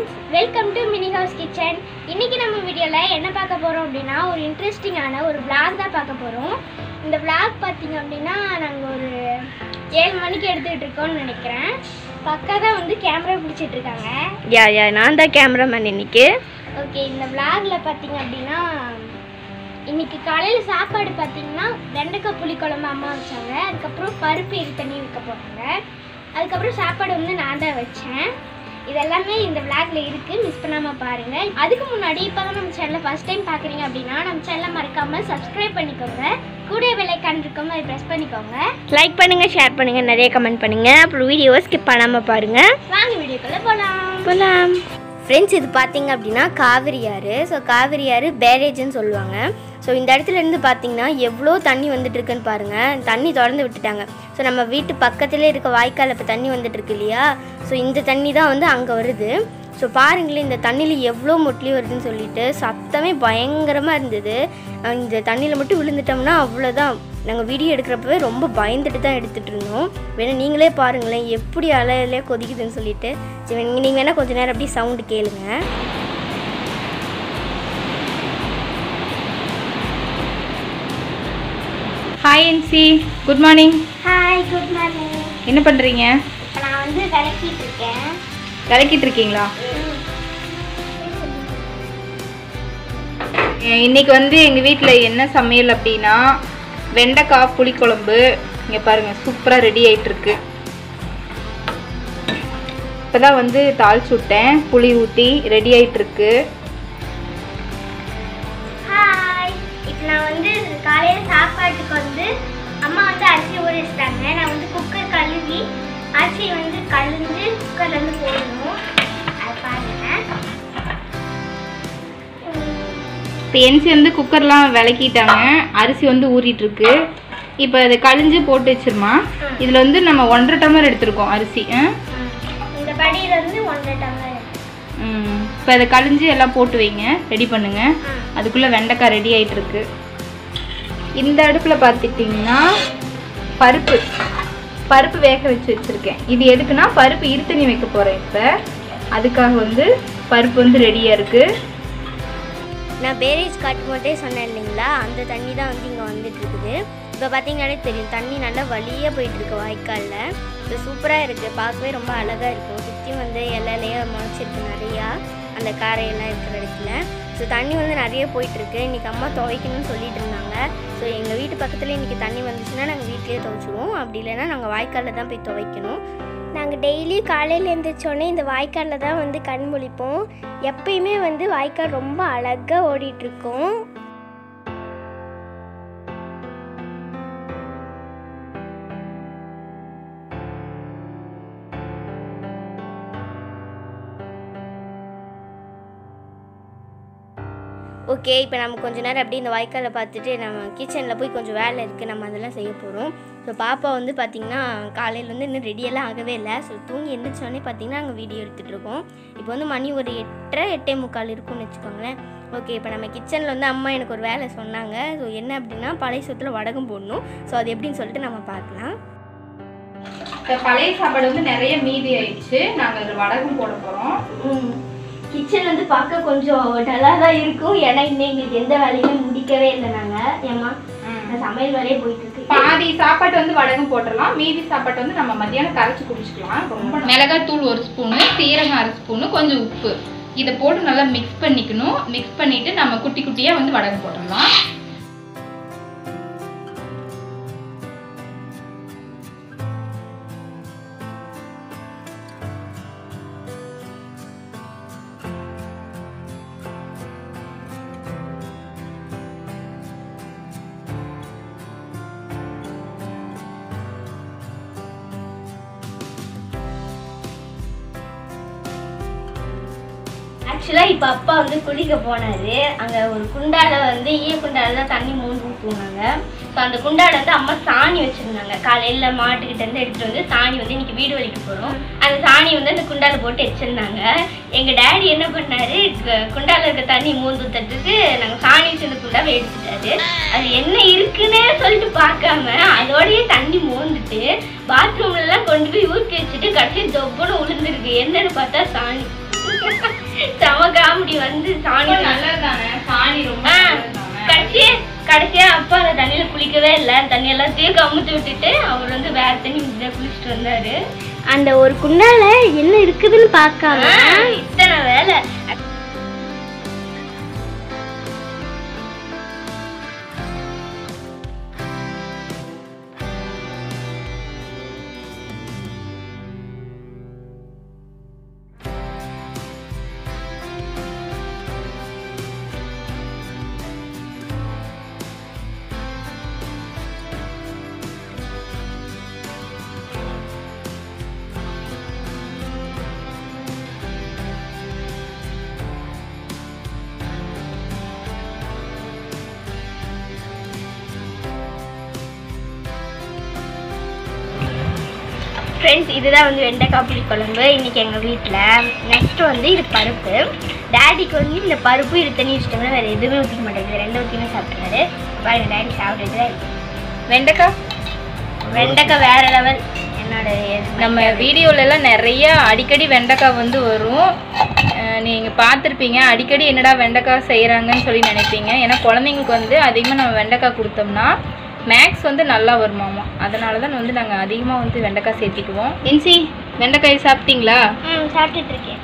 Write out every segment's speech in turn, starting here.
Friends welcome to mini house kitchen இன்னைக்கு நம்ம வீடியோவில் என்ன பார்க்க போகிறோம் அப்படின்னா ஒரு இன்ட்ரெஸ்டிங்கான ஒரு vlog தான் பார்க்க போகிறோம் இந்த vlog பார்த்தீங்க அப்படின்னா நாங்கள் ஒரு ஏழு மணிக்கு எடுத்துக்கிட்டு இருக்கோம்னு நினைக்கிறேன் பக்கா தான் வந்து கேமரா பிடிச்சிட்டு இருக்காங்க யா யா நான் தான் கேமராமேன் இன்னைக்கு ஓகே இந்த vlogல பார்த்தீங்க அப்படின்னா இன்னைக்கு காலையில் சாப்பாடு பார்த்தீங்கன்னா வெண்டைக்காய் புளிக்குழம்பு அம்மா வச்சாங்க அதுக்கப்புறம் பருப்பு இது தண்ணி வைக்க போகிறாங்க அதுக்கப்புறம் சாப்பாடு வந்து நான் தான் வச்சேன் இதெல்லாமே இந்த vlogல இருக்கு மிஸ் பண்ணாமல் பாருங்க அதுக்கு முன்னாடி இப்போ தான் நம்ம சேனலை ஃபர்ஸ்ட் டைம் பார்க்குறீங்க அப்படின்னா நம்ம சேனலை மறக்காமல் சப்ஸ்கிரைப் பண்ணிக்கோங்க கூட விலைக்கான் இருக்கோம் அதை ப்ரெஸ் பண்ணிக்கோங்க லைக் பண்ணுங்க ஷேர் பண்ணுங்க நிறைய கமெண்ட் பண்ணுங்க அப்புறம் வீடியோவை ஸ்கிப் பண்ணாம பாருங்க வாங்க வீடியோக்குள்ளே போகலாம் போலாம் ஃப்ரெண்ட்ஸ் இது பார்த்தீங்க அப்படின்னா காவிரி ஆறு ஸோ காவிரி ஆறு பேரேஜ்னு சொல்லுவாங்க ஸோ இந்த இடத்துல இருந்து பார்த்தீங்கன்னா எவ்வளோ தண்ணி வந்துட்டு இருக்குன்னு பாருங்க தண்ணி திறந்து விட்டுட்டாங்க ஸோ நம்ம வீட்டு பக்கத்துலேயே இருக்க வாய்க்கால் இப்போ தண்ணி வந்துட்டு இருக்கு இல்லையா ஸோ இந்த தண்ணி தான் வந்து அங்கே வருது ஸோ பாருங்களேன் இந்த தண்ணியில் எவ்வளோ மொட்லி வருதுன்னு சொல்லிட்டு சத்தமே பயங்கரமாக இருந்தது அஹ் இந்த தண்ணியில் மட்டும் விழுந்துட்டோம்னா அவ்வளோதான் நாங்கள் வீடியோ எடுக்கிறப்பவே ரொம்ப பயந்துட்டு தான் எடுத்துகிட்டு இருந்தோம் வேணா நீங்களே பாருங்களேன் எப்படி அலையிலே கொதிக்குதுன்னு சொல்லிட்டு சரி நீங்கள் வேணால் கொஞ்ச நேரம் அப்படியே சவுண்டு கேளுங்க hi NC good morning hi good morning என்ன பண்ணுறீங்க இப்போ நான் வந்து விளக்கிட்டு இருக்கேன் விளக்கிட்டு இருக்கீங்களா அஹ் இன்னைக்கு வந்து எங்கள் வீட்டில் என்ன சமையல் அப்படின்னா வெண்டைக்காய் புளிக்குழம்பு இங்கே பாருங்கள் சூப்பராக ரெடி ஆயிட்டிருக்கு இப்போ தான் வந்து தாளிச்சு விட்டேன் புளி ஊற்றி ரெடி ஆயிட்டிருக்கு ஹாய் இப்போ நான் வந்து காலையில் சாப்பாட்டுக்கு வந்து அம்மா வந்து அரிசி ஊற வச்சிட்டாங்க நான் வந்து குக்கர் கழுவி அரிசி வந்து கழுஞ்சு குக்கர்ல இருந்து போடணும் அது பாருங்க இப்போ என்சி வந்து குக்கர்லாம் விளக்கிட்டாங்க அரிசி வந்து ஊறிட்டு இருக்கு இப்போ அதை கழிஞ்சு போட்டு வச்சிருமா இதில் வந்து நம்ம ஒன்றரை டம்ளர் எடுத்திருக்கோம் அரிசி ஆ? இந்த படியில இருந்து ஒன்றரை டம்ளர் ம் இப்போ அதை கழிஞ்சு எல்லாம் போட்டு வைங்க ரெடி பண்ணுங்க ஆ. அதுக்குள்ளே வெண்டைக்காய் ரெடி ஆயிட்டு இருக்கு இந்த அடுப்பில் பார்த்துட்டிங்கன்னா பருப்பு பருப்பு வேக வச்சு வச்சுருக்கேன் இது எதுக்குன்னா பருப்பு இருத்தணி வைக்க போகிறேன் இப்போ அதுக்காக வந்து பருப்பு வந்து ரெடியாக இருக்குது நான் பேரேஜ் காட்டும் போதே சொன்னேன் இல்லைங்களா அந்த தண்ணி தான் வந்து இங்கே வந்துட்டு இருக்குது இப்போ பார்த்தீங்கன்னாலே தெரியும் தண்ணி நல்லா வழியாக போயிட்டு இருக்கு வாய்க்காலில் இது சூப்பராக இருக்குது பார்க்கவே ரொம்ப அழகாக இருக்கும் சுற்றி வந்து இலையிலேயே முளைச்சிருக்கு நிறையா அந்த காரையெல்லாம் இருக்கிற இடத்துல ஸோ தண்ணி வந்து நிறைய போயிட்டுருக்கு இன்றைக்கி அம்மா துவைக்கணும்னு சொல்லிட்டு இருந்தாங்க ஸோ எங்கள் வீட்டு பக்கத்தில் இன்றைக்கி தண்ணி வந்துச்சுன்னா நாங்கள் வீட்டிலேயே துவைச்சிடுவோம் அப்படி இல்லைன்னா நாங்கள் வாய்க்காலில் தான் போய் துவைக்கணும் நாங்கள் டெய்லி காலையில் எழுந்திரிச்சோடனே இந்த வாய்க்காலில் தான் வந்து கண் முழிப்போம் எப்பயுமே வந்து வாய்க்கால் ரொம்ப அழகாக ஓடிட்டுருக்கோம் ஓகே இப்போ நம்ம கொஞ்ச நேரம் அப்படியே இந்த வாய்க்காலை பார்த்துட்டு நம்ம கிச்சனில் போய் கொஞ்சம் வேலை இருக்குது நம்ம அதெல்லாம் செய்ய போகிறோம் ஸோ பாப்பா வந்து பார்த்திங்கன்னா காலையில் வந்து இன்னும் ரெடியெல்லாம் ஆகவே இல்லை ஸோ தூங்கி எந்திரிச்சோடனே பார்த்திங்கன்னா நாங்கள் வீடியோ எடுத்துகிட்டு இருக்கோம் இப்போ வந்து மணி ஒரு எட்டரை எட்டே முக்கால் இருக்கும்னு வச்சுக்கோங்களேன் ஓகே இப்போ நம்ம கிச்சனில் வந்து அம்மா எனக்கு ஒரு வேலை சொன்னாங்க ஸோ என்ன அப்படின்னா பழைய சொத்தில் வடகம் போடணும் ஸோ அது எப்படின்னு சொல்லிட்டு நம்ம பார்க்கலாம் இப்போ பழைய சாப்பாடு வந்து நிறைய மீதி ஆயிடுச்சு நாங்கள் அது வடகம் போட போகிறோம் கிச்சன் வந்து பார்க்க கொஞ்சம் டல்லாக தான் இருக்கும் ஏன்னா இன்னும் எங்களுக்கு எந்த வேலையுமே முடிக்கவே இல்லை நாங்கள் ஏமா சமையல் வேலையே போயிட்டு இருக்கு பாதி சாப்பாட்டு வந்து வடகம் போட்டுடலாம் மீதி சாப்பாட்டு வந்து நம்ம மத்தியானம் கரைச்சி குடிச்சுக்கலாம் ரொம்ப மிளகாத்தூள் ஒரு ஸ்பூனு சீரகம் அரை ஸ்பூனு கொஞ்சம் உப்பு இதை போட்டு நல்லா மிக்ஸ் பண்ணிக்கணும் மிக்ஸ் பண்ணிட்டு நம்ம குட்டி குட்டியாக வந்து வடகம் போட்டுடலாம் ஆக்சுவலாக இப்போ அப்பா வந்து குளிக்க போனாரு அங்கே ஒரு குண்டால வந்து ஈய குண்டால தான் தண்ணி மூணு ஊற்றுனாங்க ஸோ அந்த குண்டால வந்து அம்மா சாணி வச்சுருந்தாங்க காலையில் மாட்டுக்கிட்ட இருந்து எடுத்துகிட்டு வந்து சாணி வந்து இன்னைக்கு வீடு வலிக்க போகிறோம் அந்த சாணி வந்து அந்த குண்டால போட்டு வச்சுருந்தாங்க எங்கள் டேடி என்ன பண்ணாரு கு- குண்டால இருக்க தண்ணி மூந்து ஊற்றுறதுக்கு நாங்கள் சாணி வச்சிருந்த குண்டாவை எடுத்துட்டாரு அது என்ன இருக்குன்னே சொல்லிட்டு பார்க்காம அதோடயே தண்ணி மோந்துட்டு பாத்ரூம்லலாம் கொண்டு போய் ஊற்றி வச்சுட்டு கடைசி தொப்புன்னு விழுந்துருக்கு என்னன்னு பார்த்தா சாணி செம காமெடி வந்து சாணி நல்லதுதானே சாணி ரொம்ப ஆ, நல்லதுதானே. கடைசியா கடைசியா அப்பா அந்த தண்ணியில குளிக்கவே இல்லை தண்ணி எல்லாத்தையும் கமுத்து விட்டுட்டு அவர் வந்து வேற தண்ணி ஊத்தி தான் குளிச்சுட்டு வந்தாரு அந்த ஒரு குண்டால என்ன இருக்குதுன்னு பார்க்காம ஆ, இத்தனை வேலை ஃப்ரெண்ட்ஸ் இதுதான் வந்து வெண்டைக்காய் புளி குழம்பு இன்னைக்கு எங்கள் வீட்டில் நெக்ஸ்ட் வந்து இது பருப்பு டேடிக்கு வந்து இந்த பருப்பு இது தண்ணி வச்சுட்டோம்னா வேறு எதுவுமே ஊற்றிக்க மாட்டேங்குது ரெண்டு ஊற்றியுமே சாப்பிட்றாரு பாருங்க டேடி சாப்பிட்டுட்டு வெண்டைக்காய் வெண்டைக்காய் வேற லெவல் என்னோட நம்ம வீடியோல எல்லாம் நிறைய அடிக்கடி வெண்டைக்காய் வந்து வரும் அஹ் நீங்க பார்த்துருப்பீங்க அடிக்கடி என்னடா வெண்டைக்காய் செய்கிறாங்கன்னு சொல்லி நினைப்பீங்க ஏன்னா குழந்தைங்களுக்கு வந்து அதிகமாக நம்ம வெண்டைக்காய் கொடுத்தோம்னா மேக்ஸ் வந்து நல்லா வருமாமா அதனால தான் வந்து நாங்கள் அதிகமாக வந்து வெண்டைக்காய் சேர்த்திக்குவோம் இன்சி வெண்டைக்காய் சாப்பிட்டீங்களா ம் சாப்பிட்டுட்டு இருக்கேன்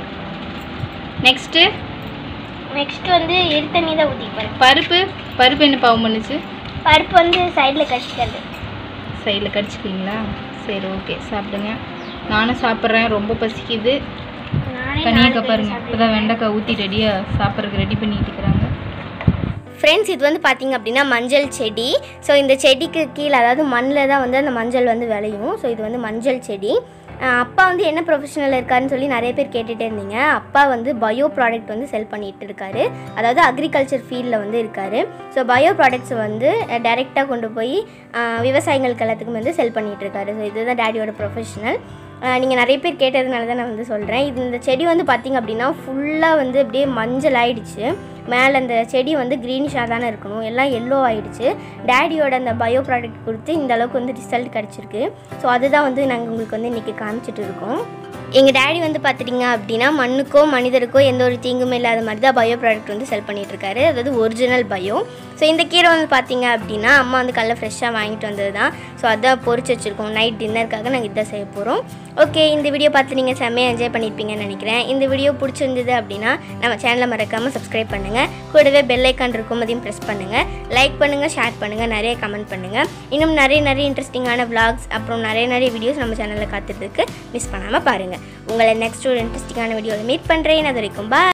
நெக்ஸ்ட்டு நெக்ஸ்ட் வந்து எரி தண்ணி தான் ஊற்றிப்பேன் பருப்பு பருப்பு என்ன பாவம் பண்ணுச்சு பருப்பு வந்து சைடில் கடிச்சிக்கிறது சைடில் கடிச்சிக்கிங்களா சரி ஓகே சாப்பிடுங்க நானும் சாப்பிட்றேன் ரொம்ப பசிக்குது நானே கனியக்கா பாருங்க இப்போதான் வெண்டைக்காய் ஊற்றி ரெடியாக சாப்பிட்றதுக்கு ரெடி பண்ணிட்டு இருக்கிறாங்க ஃப்ரெண்ட்ஸ் இது வந்து பார்த்தீங்க அப்படின்னா மஞ்சள் செடி ஸோ இந்த செடிக்கு கீழே அதாவது மண்ணில் தான் வந்து அந்த மஞ்சள் வந்து விளையும் ஸோ இது வந்து மஞ்சள் செடி அஹ் அப்பா வந்து என்ன ப்ரொஃபஷனில் இருக்காருன்னு சொல்லி நிறைய பேர் கேட்டுகிட்டே இருந்தீங்க அப்பா வந்து பயோ ப்ராடக்ட் வந்து செல் பண்ணிட்டு இருக்காரு அதாவது அக்ரிகல்ச்சர் ஃபீல்டில் வந்து இருக்காரு ஸோ பயோ ப்ராடக்ட்ஸ் வந்து டைரெக்டாக கொண்டு போய் அஹ் விவசாயிகளுக்கு எல்லாத்துக்கும் வந்து செல் பண்ணிட்டு இருக்காரு ஸோ இதுதான் டேடியோட ப்ரொஃபஷனல் நீங்கள் நிறைய பேர் கேட்டதுனால தான் நான் வந்து சொல்கிறேன் இது இந்த செடி வந்து பார்த்திங்க அப்படின்னா ஃபுல்லாக வந்து அப்படியே மஞ்சள் ஆயிடுச்சு மேலே அந்த செடி வந்து க்ரீனிஷாக தானே இருக்கணும் எல்லாம் எல்லோ ஆயிடுச்சு டேடியோட அந்த பயோ ப்ராடக்ட் கொடுத்து இந்த அளவுக்கு வந்து ரிசல்ட் கிடச்சிருக்கு ஸோ அதுதான் வந்து நாங்கள் உங்களுக்கு வந்து இன்றைக்கி காமிச்சிட்டு இருக்கோம் எங்கள் டேடி வந்து பார்த்துட்டிங்க அப்படின்னா மண்ணுக்கோ மனிதருக்கோ எந்த ஒரு தீங்குமே இல்லாத மாதிரி தான் பயோ ப்ராடக்ட் வந்து செல் பண்ணிட்டு இருக்காரு அதாவது ஒரிஜினல் பயோ ஸோ இந்த கீரை வந்து பார்த்தீங்க அப்படின்னா அம்மா வந்து காலைல ஃப்ரெஷ்ஷாக வாங்கிட்டு வந்தது தான் ஸோ அதான் பொரிச்சு வச்சுருக்கோம் நைட் டின்னருக்காக நாங்கள் இதான் செய்ய போகிறோம் ஓகே இந்த வீடியோ பார்த்து நீங்கள் செம்மையாக என்ஜாய் பண்ணியிருப்பீங்கன்னு நினைக்கிறேன் இந்த வீடியோ பிடிச்சிருந்தது அப்படின்னா நம்ம சேனலை மறக்காமல் சப்ஸ்கிரைப் பண்ணுங்கள் கூடவே பெல் ஐக்கான் இருக்கும் அதையும் ப்ரெஸ் பண்ணுங்கள் லைக் பண்ணுங்கள் ஷேர் பண்ணுங்கள் நிறைய கமெண்ட் பண்ணுங்கள் இன்னும் நிறைய நிறைய இன்ட்ரெஸ்டிங்கான vlogs அப்புறம் நிறைய நிறைய வீடியோஸ் நம்ம சேனலில் காத்துட்டு இருக்கு மிஸ் பண்ணாமல் பாருங்கள் உங்களை நெக்ஸ்ட் ஒரு இன்ட்ரெஸ்டிங்கான வீடியோவில் மீட் பண்ணுறேன் அது வரைக்கும் bye